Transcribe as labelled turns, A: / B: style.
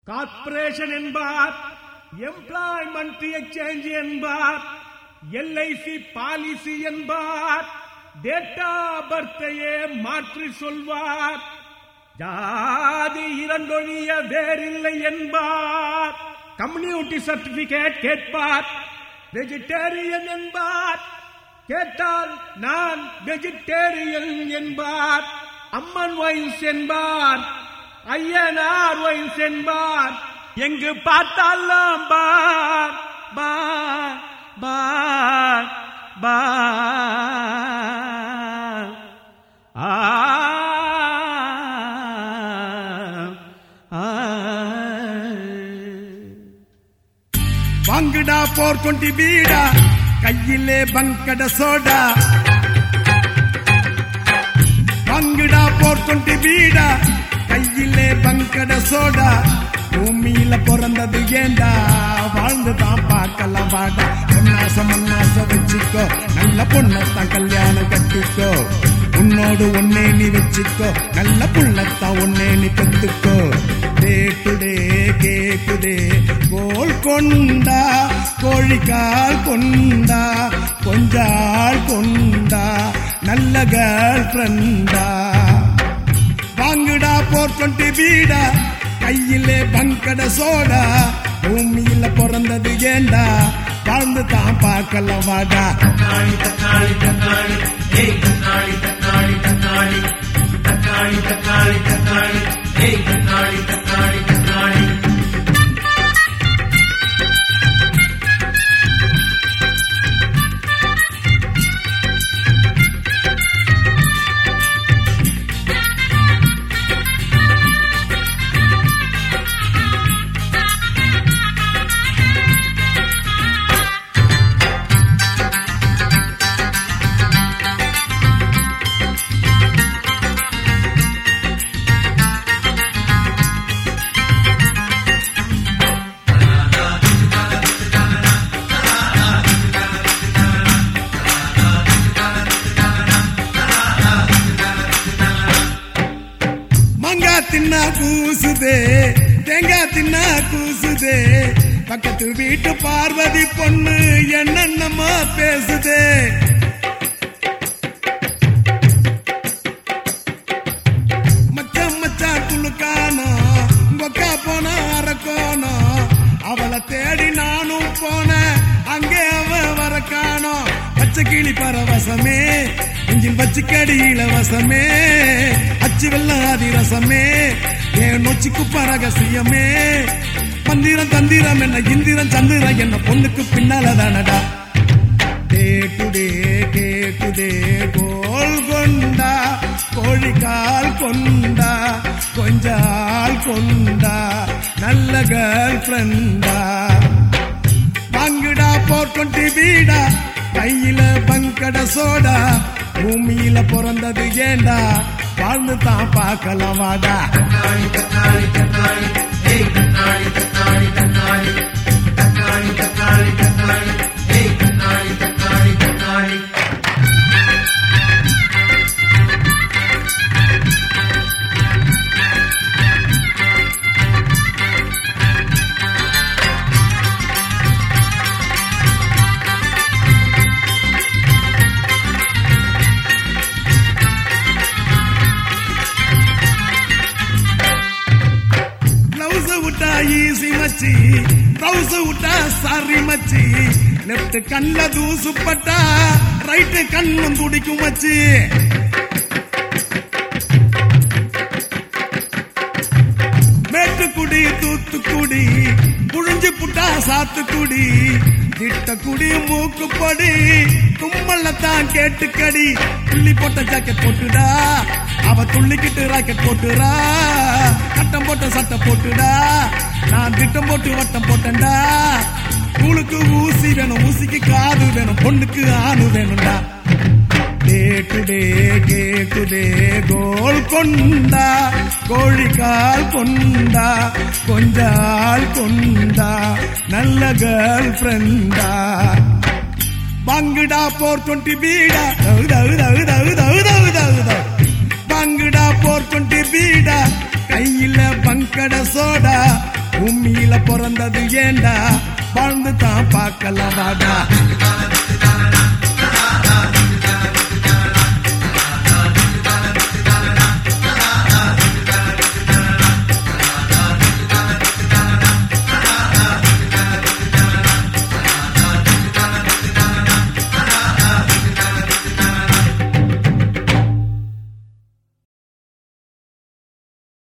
A: corporation என்பார் employment exchange என்பார் LIC policy என்பார் டேட்டா பர்த்தையே மாற்றி சொல்வார் ஜாதி இரண்டொழிய வேறில்லை என்பார் கம்யூனிட்டி சர்டிபிகேட் கேட்பார் வெஜிடேரியன் என்பார் கேட்டால் நான் வெஜிடேரியன் என்பார் அம்மன் வைன்ஸ் என்பார் ஐயனார் வைன்ஸ் என்பார் எங்கு பார்த்தாலும் பார் பார் பார் பார் ஆ ஆ
B: வாங்குடா போர் கொண்டி வீடா கையிலே பங்கட சோடா வாங்குடா போர் கொண்டி வீடா கையிலே பங்கட சோடா பூமியில பிறந்தது ஏண்டா வாழ்ந்துதான் பார்க்கலாம் வாடா பொன்னாச மண்ணாச வச்சுக்கோ நல்ல பொண்ணத்தான் கல்யாணம் கட்டிக்கோ உன்னோடு ஒன்னே நீ வச்சுக்கோ நல்ல புள்ளத்தான் ஒன்னே நீ கத்துக்கோ கேக்குதே கேக்குதே கோல் கொண்டா கோழிக்கால் கொண்டா கொஞ்சாள் கொண்டா நல்ல கேர்ள் ஃப்ரெண்டா வாங்குடா போர் கொண்டு வீடா கையிலே பங்கட சோடா பூமியில பிறந்தது ஏண்டா வாழ்ந்து தான் பார்க்கலாம் வாடா மங்கா தின்னா கூசுதே தேங்காய் தின்னா கூசுதே பக்கத்து வீட்டு பார்வதி பொண்ணு என்னென்னமா பேசுதே மச்சான் மச்சான் குளுக்கானோ கொக்கா போன அரக்கோனோ அவளை தேடி நானும் போனேன் அங்கே அவ வரக்கானோ பச்சை கிளி பரவசமே இஞ்சில் வச்சு கடி இலவசமே அச்சு வெள்ளம் அதிரசமே என் நொச்சிக்கு பரகசியமே மந்திரம் தந்திரம் என்ன இந்திரம் சந்திரம் என்ன பொண்ணுக்கு பின்னால தானடா கேக்குதே கேக்குதே கோல் கொண்டா கோழிக்கால் கொண்டா கொஞ்சால் கொண்டா நல்ல கேர்ள் ஃப்ரெண்டா வாங்குடா போர்க்கொண்டி வீடா கையில பங்கட சோடா பூமியில பிறந்தது ஏண்டா வாழ்ந்து தான் பார்க்கலாம் வாடா பிளவுஸ் விட்டா ஈசி மச்சி பிளவுஸ் விட்டா சாரி மச்சி லெப்ட் கண்ல தூசு பட்டா ரைட் கண்ணும் துடிக்கும் மச்சி மேட்டுக்குடி தூத்துக்குடி புழிஞ்சு புட்டா சாத்துக்குடி திட்டக்குடி மூக்குப்படி தும்மல்லத்தான் கேட்டுக்கடி துள்ளி போட்ட ஜாக்கெட் போட்டுடா அவ துள்ளிக்கிட்டு ராக்கெட் போட்டுறா கட்டம் போட்ட சட்டை போட்டுடா நான் திட்டம் போட்டு வட்டம் போட்டேன்டா கூழுக்கு ஊசி வேணும் ஊசிக்கு காது வேணும் பொண்ணுக்கு ஆணு வேணும்டா கேக்குதே கேக்குதே கோல் கொண்டா கோழிக்கால் கொண்டா கொஞ்சால் கொண்டா நல்ல கேர்ள் ஃப்ரெண்டா பங்குடா போர் டுவெண்ட்டி பீடா தவு தவு தவு தவு தவு தவு தவு தவு பங்குடா போர் டுவெண்ட்டி பீடா கையில பங்கட சோடா பிறந்தது ஏண்டா வாழ்ந்து தான் பார்க்கலாம் வாடா